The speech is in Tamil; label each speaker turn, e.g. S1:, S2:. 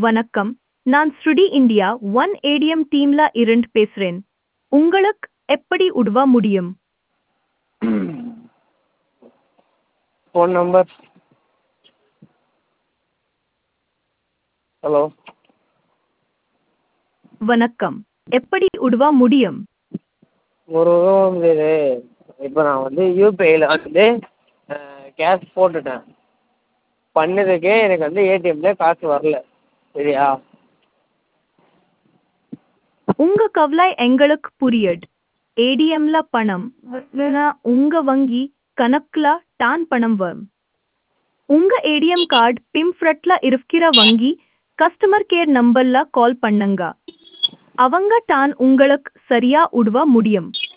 S1: வணக்கம் நான் ஸ்ருடி இந்தியா ஒன் ஏடிஎம் டீம்ல இருந்து பேசுறேன் உங்களுக்கு எப்படி உதவ முடியும்
S2: ஃபோன் நம்பர் ஹலோ
S1: வணக்கம் எப்படி உதவ முடியும்
S2: ஒரு உதவ முடியாது இப்போ நான் வந்து யூபிஐயில் வந்து கேஷ் போட்டுட்டேன் பண்ணதுக்கே எனக்கு வந்து ஏடிஎம்மில் காசு வரல சரியா
S1: உங்க கவலை எங்களுக்கு புரியுது ஏடிஎம்ல பணம் வரலைன்னா உங்க வங்கி கணக்குல தான் பணம் வரும் உங்க ஏடிஎம் கார்டு பிம்ஃப்ரட்ல இருக்கிற வங்கி கஸ்டமர் கேர் நம்பர்ல கால் பண்ணுங்க அவங்க தான் உங்களுக்கு சரியா உதவ முடியும்